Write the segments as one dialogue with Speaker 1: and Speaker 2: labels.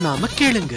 Speaker 1: நாம கேளுங்க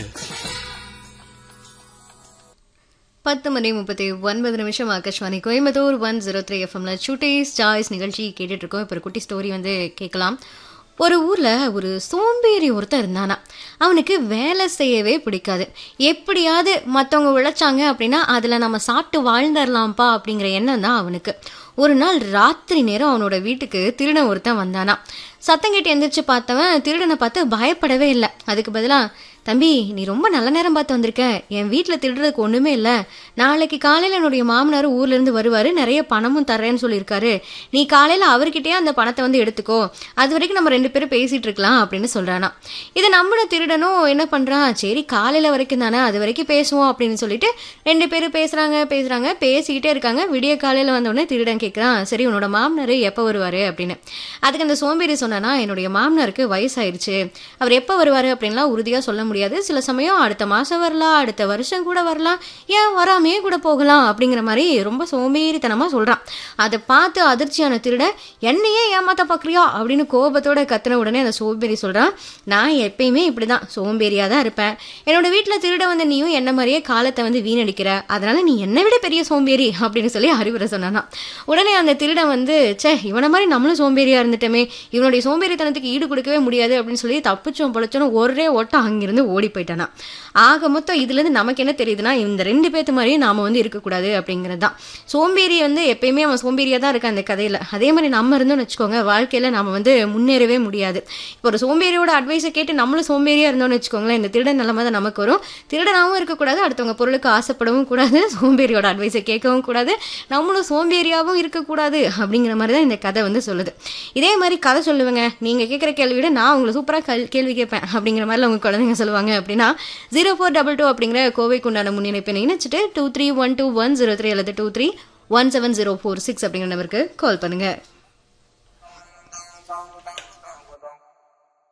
Speaker 2: பத்து மணி முப்பத்தி ஒன்பது நிமிஷம் Akashvani Coimbatore one zero three எஃப்எம்ல சுட்டீஸ் சாய்ஸ் நிகழ்ச்சி கேட்டுட்டு இருக்கோம் இப்போ ஒரு குட்டி ஸ்டோரி வந்து கேட்கலாம் ஒரு ஊர்ல ஒரு சோம்பேறி ஒருத்தன் இருந்தானா அவனுக்கு வேலை செய்யவே பிடிக்காது எப்படியாவது மற்றவங்க உழைச்சாங்க அப்படின்னா அதில் நம்ம சாப்பிட்டு வாழ்ந்துடலாம்ப்பா அப்படிங்கிற எண்ணம் தான் அவனுக்கு ஒரு நாள் ராத்திரி நேரம் அவனோட வீட்டுக்கு திருடன் ஒருத்தன் வந்தானா சத்தம் கேட்டு எந்திரிச்சு பார்த்தவன் திருடனை பார்த்து பயப்படவே இல்லை அதுக்கு பதிலாக தம்பி நீ ரொம்ப நல்ல நேரம் பார்த்து வந்திருக்க என் வீட்டில் திருடுறதுக்கு ஒன்றுமே இல்லை நாளைக்கு காலையில் என்னுடைய மாமனார் ஊர்லேருந்து வருவார் நிறைய பணமும் தர்றேன்னு சொல்லியிருக்காரு நீ காலையில் அவர்கிட்டயே அந்த பணத்தை வந்து எடுத்துக்கோ அது வரைக்கும் நம்ம ரெண்டு பேரும் பேசிகிட்டு இருக்கலாம் அப்படின்னு சொல்கிறானா இதை நம்பின திருடனும் என்ன பண்ணுறான் சரி காலையில் வரைக்கும் தானே அது வரைக்கும் பேசுவோம் அப்படின்னு சொல்லிட்டு ரெண்டு பேரும் பேசுகிறாங்க பேசுகிறாங்க பேசிக்கிட்டே இருக்காங்க விடிய காலையில் வந்தோடனே திருடன் கேட்குறான் சரி உன்னோட மாமனார் எப்போ வருவார் அப்படின்னு அதுக்கு அந்த சோம்பேறி சொன்னானா என்னுடைய மாமனாருக்கு வயசாயிருச்சு அவர் எப்போ வருவார் அப்படின்லாம் உறுதியாக சொல்ல முடியாது சில சமயம் அடுத்த மாதம் வரலாம் அடுத்த வருஷம் கூட வரலாம் ஏன் வராமையே கூட போகலாம் அப்படிங்கிற மாதிரி ரொம்ப சோம்பேறித்தனமாக சொல்கிறான் அதை பார்த்து அதிர்ச்சியான திருடன் என்னையே ஏமாத்த பார்க்குறியா அப்படின்னு கோபத்தோட கத்துன உடனே அந்த சோம்பேறி சொல்கிறான் நான் எப்பயுமே இப்படி தான் சோம்பேறியாக தான் இருப்பேன் என்னோட வீட்டில் திருட வந்த நீயும் என்ன மாதிரியே காலத்தை வந்து வீணடிக்கிற அதனால நீ என்னை விட பெரிய சோம்பேறி அப்படின்னு சொல்லி அறிவுரை சொன்னானா உடனே அந்த திருடன் வந்து ச்சே இவனை மாதிரி நம்மளும் சோம்பேறியா இருந்துட்டோமே இவனுடைய சோம்பேறித்தனத்துக்கு ஈடு கொடுக்கவே முடியாது அப்படின்னு சொல்லி தப்பிச்சோம் பொழைச்சோம் ஒரே ஓட்டம் அங்கிருந்து ஓடி போயிட்டானா ஆக மொத்தம் இதுலேருந்து நமக்கு என்ன தெரியுதுன்னா இந்த ரெண்டு பேர்த்து மாதிரியும் நாம வந்து இருக்கக்கூடாது அப்படிங்கிறது தான் சோம்பேறி வந்து எப்பயுமே அவன் சோம்பேறியாக தான் இருக்கான் அந்த கதையில் அதே மாதிரி நம்ம இருந்தோம்னு வச்சுக்கோங்க வாழ்க்கையில் நம்ம வந்து முன்னேறவே முடியாது இப்போ ஒரு சோம்பேறியோட அட்வைஸை கேட்டு நம்மளும் சோம்பேறியாக இருந்தோம்னு வச்சுக்கோங்களேன் இந்த திருடன் நிலமை தான் நமக்கு வரும் திருடனாகவும் இருக்கக்கூடாது அடுத்தவங்க பொருளுக்கு ஆசைப்படவும் கூடாது சோம்பேறியோட அட்வைஸை கேட்கவும் கூடாது நம்மளும் சோம்பேறியாகவும் இருக்கக்கூடாது அப்படிங்கிற மாதிரி தான் இந்த கதை வந்து சொல்லுது இதே மாதிரி கதை சொல்லுவேங்க நீங்கள் கேட்குற கேள்வியோட நான் உங்களை சூப்பராக கேள்வி கேட்பேன் அப்படிங்கிற மாதிரிலாம் உங்கள் குழந்தைங்க சொல்லுவாங்க அப்படின்னா ஜீரோ ஃபோர் டபுள் டூ அப்படிங்கிற கோவைக்கு உண்டான முன்னிணைப்பை இணைச்சிட்டு two three one two one zero three அல்லது two three one seven zero four six அப்படிங்கிற நம்பருக்கு கால் பண்ணுங்கள்